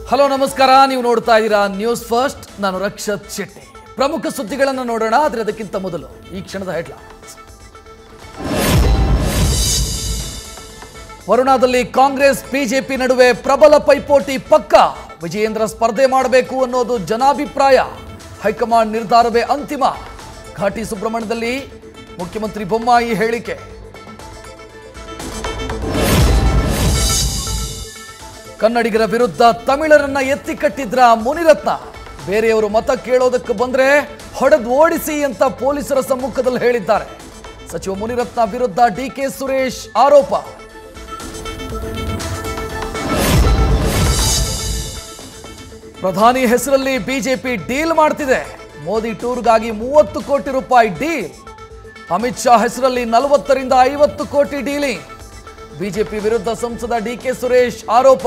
hello ನಮಸ್ಕಾರ ನೀವು ನೋಡ್ತಾ ಇದ್ದೀರಾ ನ್ಯೂಸ್ ಫಸ್ಟ್ ನಾನು ರಕ್ಷತ್ ಶೆಟ್ಟಿ ಪ್ರಮುಖ ಸುದ್ದಿಗಳನ್ನು ನೋಡೋಣ ಆದರೆ ಅದಕ್ಕಿಂತ ಮೊದಲು ಈ ಕ್ಷಣದ ಹೆಡ್ಲೈನ್ಸ್ ವರುಣಾದಲ್ಲಿ ಕಾಂಗ್ರೆಸ್ ಬಿಜೆಪಿ ನಡುವೆ ಪ್ರಬಲ ಪೈಪೋಟಿ ಪಕ್ಕ ವಿಜಯೇಂದ್ರ ಸ್ಪರ್ಧೆ ಮಾಡಬೇಕು ಅನ್ನೋದು ಜನಾಭಿಪ್ರಾಯ ಹೈಕಮಾಂಡ್ ನಿರ್ಧಾರವೇ ಅಂತಿಮ ಘಾಟಿ ಸುಬ್ರಹ್ಮಣ್ಯದಲ್ಲಿ ಮುಖ್ಯಮಂತ್ರಿ ಬೊಮ್ಮಾಯಿ ಹೇಳಿಕೆ ಕನ್ನಡಿಗರ ವಿರುದ್ಧ ತಮಿಳರನ್ನ ಎತ್ತಿ ಕಟ್ಟಿದ್ರ ಮುನಿರತ್ನ ಬೇರೆಯವರು ಮತ ಕೇಳೋದಕ್ಕೆ ಬಂದ್ರೆ ಹೊಡೆದು ಓಡಿಸಿ ಅಂತ ಪೊಲೀಸರ ಸಮ್ಮುಖದಲ್ಲಿ ಹೇಳಿದ್ದಾರೆ ಸಚಿವ ಮುನಿರತ್ನ ವಿರುದ್ಧ ಡಿಕೆ ಸುರೇಶ್ ಆರೋಪ ಪ್ರಧಾನಿ ಹೆಸರಲ್ಲಿ ಬಿಜೆಪಿ ಡೀಲ್ ಮಾಡ್ತಿದೆ ಮೋದಿ ಟೂರ್ಗಾಗಿ ಮೂವತ್ತು ಕೋಟಿ ರೂಪಾಯಿ ಡೀಲ್ ಅಮಿತ್ ಶಾ ಹೆಸರಲ್ಲಿ ನಲವತ್ತರಿಂದ ಐವತ್ತು ಕೋಟಿ ಡೀಲಿಂಗ್ ಬಿಜೆಪಿ ವಿರುದ್ಧ ಸಂಸದ ಡಿಕೆ ಸುರೇಶ್ ಆರೋಪ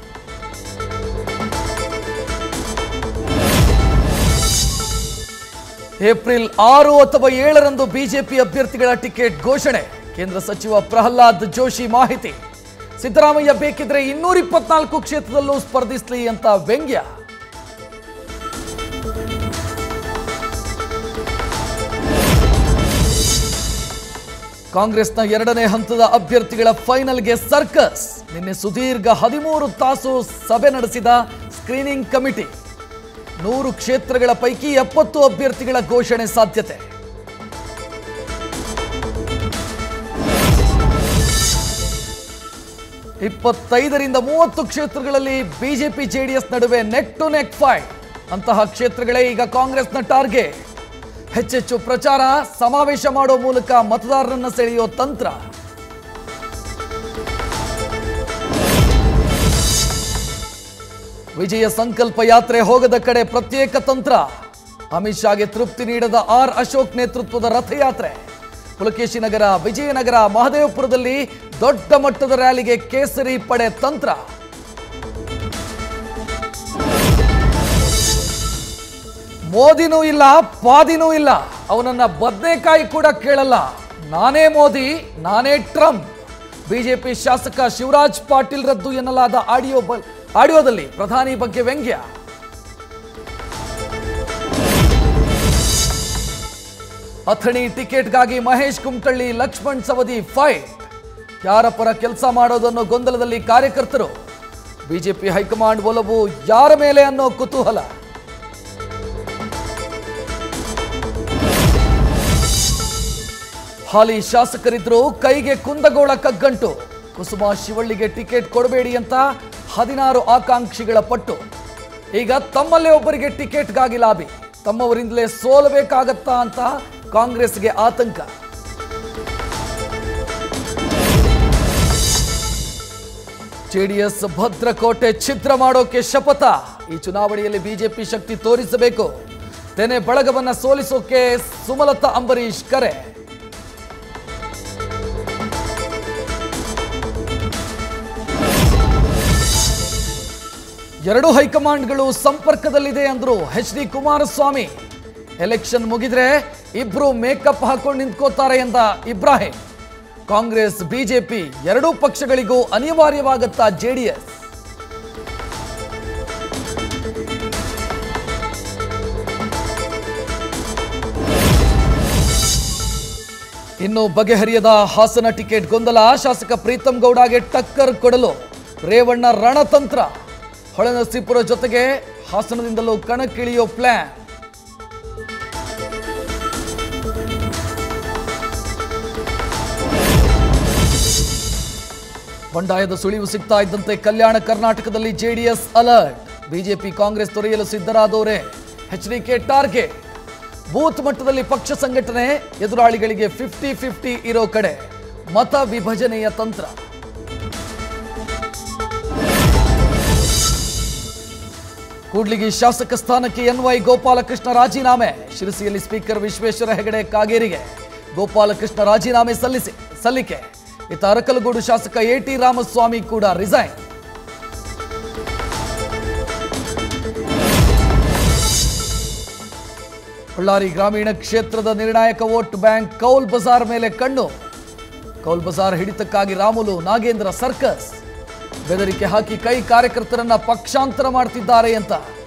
ಏಪ್ರಿಲ್ ಆರು ಅಥವಾ ಏಳರಂದು ಬಿಜೆಪಿ ಅಭ್ಯರ್ಥಿಗಳ ಟಿಕೆಟ್ ಘೋಷಣೆ ಕೇಂದ್ರ ಸಚಿವ ಪ್ರಹ್ಲಾದ್ ಜೋಶಿ ಮಾಹಿತಿ ಸಿದ್ದರಾಮಯ್ಯ ಬೇಕಿದ್ರೆ ಇನ್ನೂರ ಇಪ್ಪತ್ನಾಲ್ಕು ಕ್ಷೇತ್ರದಲ್ಲೂ ಸ್ಪರ್ಧಿಸಲಿ ಅಂತ ವ್ಯಂಗ್ಯ ಕಾಂಗ್ರೆಸ್ನ ಎರಡನೇ ಹಂತದ ಅಭ್ಯರ್ಥಿಗಳ ಫೈನಲ್ಗೆ ಸರ್ಕಸ್ ನಿನ್ನೆ ಸುದೀರ್ಘ ಹದಿಮೂರು ತಾಸು ಸಭೆ ನಡೆಸಿದ ಸ್ಕ್ರೀನಿಂಗ್ ಕಮಿಟಿ ನೂರು ಕ್ಷೇತ್ರಗಳ ಪೈಕಿ ಎಪ್ಪತ್ತು ಅಭ್ಯರ್ಥಿಗಳ ಘೋಷಣೆ ಸಾಧ್ಯತೆ ಇಪ್ಪತ್ತೈದರಿಂದ ಮೂವತ್ತು ಕ್ಷೇತ್ರಗಳಲ್ಲಿ ಬಿಜೆಪಿ ಜೆಡಿಎಸ್ ನಡುವೆ ನೆಕ್ ಟು ನೆಕ್ ಫೈಟ್ ಅಂತಹ ಕ್ಷೇತ್ರಗಳೇ ಈಗ ಕಾಂಗ್ರೆಸ್ನ ಟಾರ್ಗೆಟ್ ಹೆಚ್ಚೆಚ್ಚು ಪ್ರಚಾರ ಸಮಾವೇಶ ಮಾಡೋ ಮೂಲಕ ಮತದಾರರನ್ನ ಸೆಳೆಯೋ ತಂತ್ರ ವಿಜಯ ಸಂಕಲ್ಪ ಯಾತ್ರೆ ಹೋಗದ ಕಡೆ ಪ್ರತ್ಯೇಕ ತಂತ್ರ ಅಮಿತ್ ಶಾಗೆ ತೃಪ್ತಿ ನೀಡದ ಆರ್ ಅಶೋಕ್ ನೇತೃತ್ವದ ರಥಯಾತ್ರೆ ಪುಲಕೇಶಿ ನಗರ ವಿಜಯನಗರ ಮಹದೇವಪುರದಲ್ಲಿ ದೊಡ್ಡ ಮಟ್ಟದ ರ್ಯಾಲಿಗೆ ಕೇಸರಿ ಪಡೆ ತಂತ್ರ ಮೋದಿನೂ ಇಲ್ಲ ಪಾದಿನೂ ಇಲ್ಲ ಅವನನ್ನ ಬದನೆಕಾಯಿ ಕೂಡ ಕೇಳಲ್ಲ ನಾನೇ ಮೋದಿ ನಾನೇ ಟ್ರಂಪ್ ಬಿಜೆಪಿ ಶಾಸಕ ಶಿವರಾಜ್ ಪಾಟೀಲ್ ರದ್ದು ಎನ್ನಲಾದ ಆಡಿಯೋ ಬ- ಆಡಿಯೋದಲ್ಲಿ ಪ್ರಧಾನಿ ಬಗ್ಗೆ ವ್ಯಂಗ್ಯ ಅಥಣಿ ಟಿಕೆಟ್ಗಾಗಿ ಮಹೇಶ್ ಕುಮಟಳ್ಳಿ ಲಕ್ಷ್ಮಣ್ ಸವದಿ ಫೈಟ್ ಯಾರ ಪರ ಕೆಲಸ ಮಾಡೋದನ್ನೋ ಗೊಂದಲದಲ್ಲಿ ಕಾರ್ಯಕರ್ತರು ಬಿಜೆಪಿ ಹೈಕಮಾಂಡ್ ಒಲವು ಯಾರ ಮೇಲೆ ಅನ್ನೋ ಕುತೂಹಲ ಹಾಲಿ ಶಾಸಕರಿದ್ರು ಕೈಗೆ ಕುಂದಗೋಳ ಕಗ್ಗಂಟು ಕುಸುಮ ಶಿವಳ್ಳಿಗೆ ಟಿಕೆಟ್ ಕೊಡಬೇಡಿ ಅಂತ ಹದಿನಾರು ಆಕಾಂಕ್ಷಿಗಳ ಪಟ್ಟು ಈಗ ತಮ್ಮಲ್ಲೇ ಒಬ್ಬರಿಗೆ ಟಿಕೆಟ್ಗಾಗಿ ಲಾಬಿ ತಮ್ಮವರಿಂದಲೇ ಸೋಲಬೇಕಾಗತ್ತಾ ಅಂತ ಕಾಂಗ್ರೆಸ್ಗೆ ಆತಂಕ ಜೆಡಿಎಸ್ ಭದ್ರಕೋಟೆ ಛಿದ್ರ ಮಾಡೋಕೆ ಶಪಥ ಈ ಚುನಾವಣೆಯಲ್ಲಿ ಬಿಜೆಪಿ ಶಕ್ತಿ ತೋರಿಸಬೇಕು ತೆನೆ ಬಳಗವನ್ನ ಸೋಲಿಸೋಕೆ ಸುಮಲತಾ ಅಂಬರೀಶ್ ಕರೆ ಎರಡು ಹೈಕಮಾಂಡ್ಗಳು ಸಂಪರ್ಕದಲ್ಲಿದೆ ಅಂದ್ರು ಎಚ್ ಡಿ ಕುಮಾರಸ್ವಾಮಿ ಎಲೆಕ್ಷನ್ ಮುಗಿದ್ರೆ ಇಬ್ರು ಮೇಕಪ್ ಹಾಕೊಂಡು ನಿಂತ್ಕೋತಾರೆ ಎಂದ ಇಬ್ರಾಹಿಂ ಕಾಂಗ್ರೆಸ್ ಬಿಜೆಪಿ ಎರಡೂ ಪಕ್ಷಗಳಿಗೂ ಅನಿವಾರ್ಯವಾಗತ್ತಾ ಜೆಡಿಎಸ್ ಇನ್ನು ಬಗೆಹರಿಯದ ಹಾಸನ ಟಿಕೆಟ್ ಗೊಂದಲ ಶಾಸಕ ಪ್ರೀತಂ ಗೌಡಗೆ ಟಕ್ಕರ್ ಕೊಡಲು ರೇವಣ್ಣ ರಣತಂತ್ರ ಹೊಳೆನರಸೀಪುರ ಜೊತೆಗೆ ಹಾಸನದಿಂದಲೂ ಕಣಕ್ಕಿಳಿಯೋ ಪ್ಲಾನ್ ಬಂಡಾಯದ ಸುಳಿವು ಸಿಗ್ತಾ ಇದ್ದಂತೆ ಕಲ್ಯಾಣ ಕರ್ನಾಟಕದಲ್ಲಿ ಜೆಡಿಎಸ್ ಅಲರ್ಟ್ ಬಿಜೆಪಿ ಕಾಂಗ್ರೆಸ್ ತೊರೆಯಲು ಸಿದ್ಧರಾದವರೇ ಎಚ್ಡಿಕೆ ಟಾರ್ಗೆಟ್ ಬೂತ್ ಮಟ್ಟದಲ್ಲಿ ಪಕ್ಷ ಸಂಘಟನೆ ಎದುರಾಳಿಗಳಿಗೆ ಫಿಫ್ಟಿ ಫಿಫ್ಟಿ ಇರೋ ಕಡೆ ಮತ ವಿಭಜನೆಯ ತಂತ್ರ ಕೂಡ್ಲಿಗಿ ಶಾಸಕ ಸ್ಥಾನಕ್ಕೆ ಎನ್ವೈ ಗೋಪಾಲಕೃಷ್ಣ ರಾಜೀನಾಮೆ ಶಿರಸಿಯಲ್ಲಿ ಸ್ಪೀಕರ್ ವಿಶ್ವೇಶ್ವರ ಹೆಗಡೆ ಕಾಗೇರಿಗೆ ಗೋಪಾಲಕೃಷ್ಣ ರಾಜೀನಾಮೆ ಸಲ್ಲಿಸಿ ಸಲ್ಲಿಕೆ ಇತ್ತ ಅರಕಲಗೂಡು ಶಾಸಕ ಎ ಟಿ ರಾಮಸ್ವಾಮಿ ಕೂಡ ರಿಸೈನ್ ಬಳ್ಳಾರಿ ಗ್ರಾಮೀಣ ಕ್ಷೇತ್ರದ ನಿರ್ಣಾಯಕ ವೋಟ್ ಬ್ಯಾಂಕ್ ಕೌಲ್ ಬಜಾರ್ ಮೇಲೆ ಕಣ್ಣು ಕೌಲ್ ಬಜಾರ್ ಹಿಡಿತಕ್ಕಾಗಿ ರಾಮುಲು ನಾಗೇಂದ್ರ ಸರ್ಕಸ್ ಬೆದರಿಕೆ ಹಾಕಿ ಕೈ ಕಾರ್ಯಕರ್ತರನ್ನ ಪಕ್ಷಾಂತರ ಮಾಡ್ತಿದ್ದಾರೆ ಅಂತ